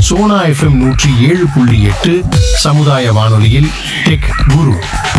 Sona FM நூற்றி ஏழு புள்ளி எட்டு சமுதாய வானொலியில் டெக் குரு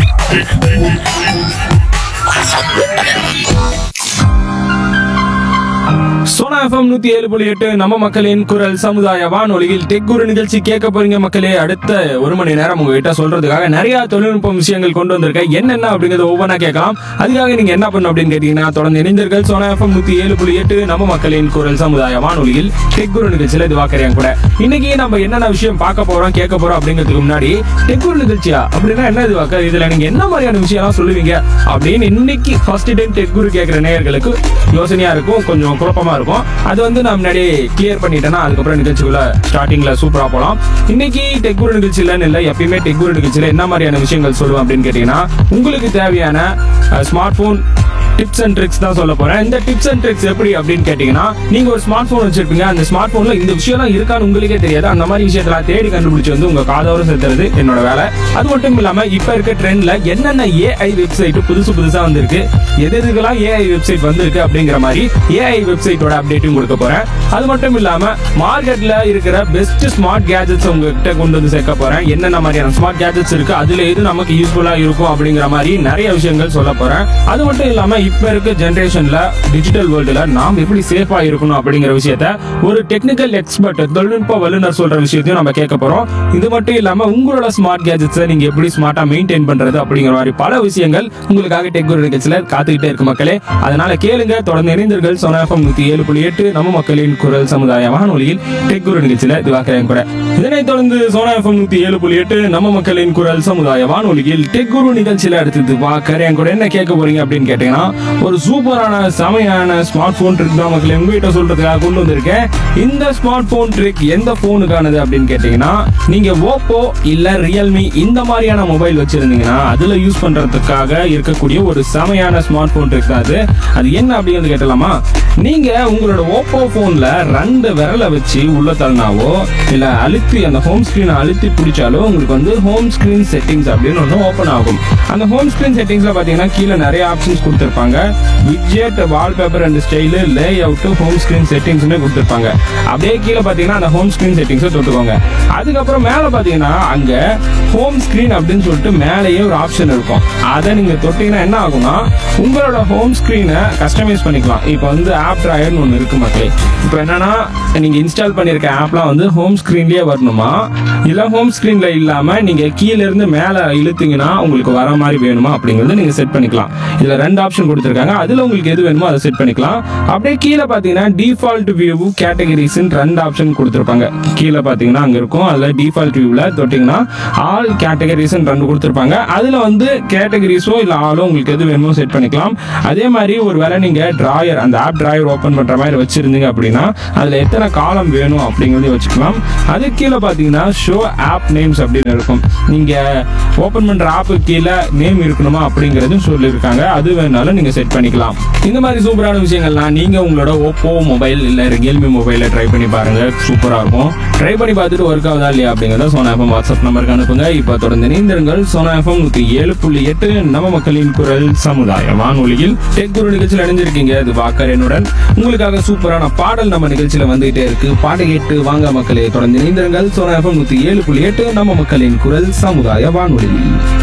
சோனா எஃப்எம் நூத்தி ஏழு புள்ளி எட்டு நம்ம மக்களின் குரல் சமுதாய வானொலியில் டெக் குரு நிகழ்ச்சி கேட்க போறீங்க மக்களே அடுத்த ஒரு மணி நேரம் உங்ககிட்ட சொல்றதுக்காக நிறைய தொழில்நுட்ப விஷயங்கள் கொண்டு வந்திருக்கேன் என்னென்ன அப்படிங்கறத ஒவ்வொன்றா கேட்கலாம் அதுக்காக நீங்க என்ன பண்ணணும் அப்படின்னு கேட்டீங்கன்னா தொடர்ந்து இணைந்தீர்கள் சோனா எஃப்எம் நூத்தி ஏழு புள்ளி எட்டு நம்ம மக்களின் குரல் சமுதாய வானொலியில் டெக் குரு நிகழ்ச்சியில இது வாக்கறியான் கூட இன்னைக்கு நம்ம என்னென்ன விஷயம் பார்க்க போறோம் கேட்க போறோம் அப்படிங்கிறதுக்கு முன்னாடி டெக் குரு நிகழ்ச்சியா அப்படின்னா என்ன இது வாக்க இதுல நீங்க என்ன மாதிரியான விஷயம்லாம் சொல்லுவீங்க அப்படின்னு இன்னைக்கு ஃபர்ஸ்ட் டைம் டெக் குரு கேட்கிற நேயர்களுக்கு யோசனையா இருக்கும் கொஞ்சம் குழப்பமா இருக்கும் அது வந்து நான் முன்னாடி கிளியர் பண்ணிட்டேன்னா அதுக்கப்புறம் நிகழ்ச்சிக்குள்ள ஸ்டார்டிங்ல சூப்பரா போலாம் இன்னைக்கு டெக் குரு நிகழ்ச்சியிலன்னு இல்லை எப்பயுமே டெக் குரு நிகழ்ச்சியில என்ன மாதிரியான விஷயங்கள் சொல்லுவேன் அப்படின்னு கேட்டீங்கன்னா உங்களுக்கு தேவையான smart phone tips and tricks தான் சொல்ல போறேன் இந்த டிப்ஸ் அண்ட் ட்ரிக்ஸ் எப்படி அப்படின்னு கேட்டீங்கன்னா நீங்க ஒரு ஸ்மார்ட் போன் வச்சிருப்பீங்க அந்த ஸ்மார்ட் போன்ல இந்த விஷயம்லாம் இருக்கான்னு உங்களுக்கே தெரியாது அந்த மாதிரி விஷயத்தெல்லாம் தேடி கண்டுபிடிச்சு வந்து உங்க காதோர சேர்த்துறது என்னோட வேலை அது மட்டும் இல்லாம இப்ப இருக்க ட்ரெண்ட்ல என்னென்ன ஏஐ வெப்சைட் புதுசு புதுசா வந்திருக்கு எது எதுக்கெல்லாம் ஏஐ வெப்சைட் வந்திருக்கு அப்படிங்கிற மாதிரி ஏஐ வெப்சைட்டோட அப்டேட்டும் கொடுக்க போறேன் அது மட்டும் இல்லாம மார்க்கெட்ல இருக்கிற பெஸ்ட் ஸ்மார்ட் கேஜெட்ஸ் உங்ககிட்ட கொண்டு வந்து சேர்க்க போறேன் என்னென்ன மாதிரியான ஸ்மார்ட் கேஜெட்ஸ் இருக்கு அதுல எது நமக்கு யூஸ்ஃபுல்லா இருக்கும் அப்படிங்கிற மாதிரி நிறைய விஷயங்கள் சொல்ல போறேன் அது மட்டும் இல்லாம இப்ப இருக்க ஜெனரேஷன்ல டிஜிட்டல் வேர்ல்டுல நாம் எப்படி சேஃபா இருக்கணும் அப்படிங்கிற விஷயத்த ஒரு டெக்னிக்கல் எக்ஸ்பர்ட் தொழில்நுட்ப வல்லுநர் சொல்ற விஷயத்தையும் நம்ம கேட்க போறோம் இது மட்டும் இல்லாம உங்களோட ஸ்மார்ட் கேஜெட்ஸை நீங்க எப்படி ஸ்மார்ட்டா மெயின்டைன் பண்றது அப்படிங்கிற மாதிரி பல விஷயங்கள் உங்களுக்காக டெக் குரு நிகழ்ச்சியில காத்துக்கிட்டே இருக்கு மக்களே அதனால கேளுங்க தொடர்ந்து இணைந்தீர்கள் சோனா எஃப்எம் நூத்தி ஏழு புள்ளி எட்டு நம்ம மக்களின் குரல் சமுதாய வானொலியில் டெக் குரு நிகழ்ச்சியில இதுவாக்கிறேன் கூட இதனைத் தொடர்ந்து சோனா எஃப்எம் நூத்தி ஏழு புள்ளி எட்டு நம்ம மக்களின் குரல் சமுதாய வானொலியில் டெக் குரு நிகழ்ச்சியில அடுத்தது வாக்கறேன் கூட என்ன கேட்க போறீங்க அப்படின்னு கேட்டீங்கன்னா ஒரு சூப்பரான செமையான ஸ்மார்ட் போன் ட்ரிக் தான் மக்களே உங்ககிட்ட சொல்றதுக்காக கொண்டு வந்திருக்கேன் இந்த ஸ்மார்ட் போன் ட்ரிக் எந்த போனுக்கானது அப்படின்னு கேட்டீங்கன்னா நீங்க ஓப்போ இல்ல ரியல்மி இந்த மாதிரியான மொபைல் வச்சிருந்தீங்கன்னா அதுல யூஸ் பண்றதுக்காக இருக்கக்கூடிய ஒரு செமையான ஸ்மார்ட் போன் ட்ரிக் தான் அது அது என்ன அப்படிங்கிறது கேட்டலாமா நீங்க உங்களோட ஓப்போ போன்ல ரெண்டு விரலை வச்சு உள்ள தள்ளினாவோ இல்ல அழுத்தி அந்த ஹோம் ஸ்கிரீனை அழுத்தி பிடிச்சாலோ உங்களுக்கு வந்து ஹோம் ஸ்கிரீன் செட்டிங்ஸ் அப்படின்னு ஒன்று ஓப்பன் ஆகும் அந்த ஹோம் ஸ்கிரீன் செட்டிங்ஸ்ல பாத்தீங்கன்னா கீழே நிறைய ஆப்ஷன்ஸ் கொடுத்துருப்பாங்க widget wallpaper and style layout home screen செட்டிங்ஸ்னு கொடுத்துருப்பாங்க அப்படியே கீழே பாத்தீங்கன்னா அந்த ஹோம் ஸ்கிரீன் செட்டிங்ஸை தொட்டுக்கோங்க அதுக்கப்புறம் மேல பாத்தீங்கன்னா அங்க ஹோம் ஸ்கிரீன் அப்படின்னு சொல்லிட்டு மேலேயே ஒரு ஆப்ஷன் இருக்கும் அதை நீங்க தொட்டீங்கன்னா என்ன ஆகும்னா உங்களோட ஹோம் ஸ்கிரீனை கஸ்டமைஸ் பண்ணிக்கலாம் இப்போ வந்து ஆப் ட்ராயர்னு ஒன்று இருக்கு மக்களே இப்போ என்னன்னா நீங்க இன்ஸ்டால் பண்ணிருக்க ஆப்லாம் வந்து ஹோம் ஸ்கிரீன்லயே வரணுமா இல்ல ஹோம் ஸ்கிரீன்ல இல்லாம நீங்க கீழ இருந்து மேல இழுத்தீங்கன்னா உங்களுக்கு வர மாதிரி வேணுமா அப்படிங்கறத நீங்க செட் பண்ணிக்கலாம் இதுல ரெண்டு ஆப்ஷன் கொடுத்துருக்காங்க அதுல உங்களுக்கு எது வேணுமோ அதை செட் பண்ணிக்கலாம் அப்படியே கீழே பாத்தீங்கன்னா டிஃபால்ட் வியூ கேட்டகரிஸ் ரெண்டு ஆப்ஷன் கொடுத்துருப்பாங்க கீழே பாத்தீங்கன்னா அங்க இருக்கும் அதுல டிஃபால்ட் வியூல தொட்டீங்கன்னா ஆல் கேட்டகரிஸ் ரெண்டு கொடுத்துருப்பாங்க அதுல வந்து கேட்டகரிஸோ இல்ல ஆலோ உங்களுக்கு எது வேணுமோ செட் பண்ணிக்கலாம் அதே மாதிரி ஒரு வேளை நீங்க டிராயர் அந்த ஆப் டிராயர் ஓபன் பண்ற மாதிரி வச்சிருந்தீங்க அப்படின்னா அதுல எத்தனை காலம் வேணும் அப்படிங்கறதையும் வச்சுக்கலாம் அது கீழே பாத்தீங்கன்னா ஷோ ஆப் நேம்ஸ் அப்படின்னு இருக்கும் நீங்க ஓபன் பண்ற ஆப்பு கீழே நேம் இருக்கணுமா அப்படிங்கறதும் சொல்லியிருக்காங்க அது வேணாலும் நீங்க செட் பண்ணிக்கலாம் இந்த மாதிரி சூப்பரான விஷயங்கள்லாம் நீங்க உங்களோட ஓப்போ மொபைல் இல்ல ரியல்மி மொபைல ட்ரை பண்ணி பாருங்க சூப்பரா இருக்கும் ட்ரை பண்ணி பார்த்துட்டு ஒர்க் ஆகுதா இல்லையா அப்படிங்கறத சோனா எஃப்எம் வாட்ஸ்அப் நம்பருக்கு அனுப்புங்க இப்போ தொடர்ந்து இணைந்திருங்கள் சோனா எஃப்எம் நூத்தி ஏழு புள்ளி எட்டு நம்ம மக்களின் குரல் சமுதாய வானொலியில் டெக் குரு நிகழ்ச்சியில் அணிஞ்சிருக்கீங்க இது வாக்கர் என்னுடன் உங்களுக்காக சூப்பரான பாடல் நம்ம நிகழ்ச்சியில வந்துகிட்டே இருக்கு பாட்டை கேட்டு வாங்க மக்களே தொடர்ந்து இணைந்திருங்கள் சோனா எஃப்எம் நூத்தி ஏழு புள்ளி எட்டு நம்ம மக்களின் குரல் சமுதாய வானொலி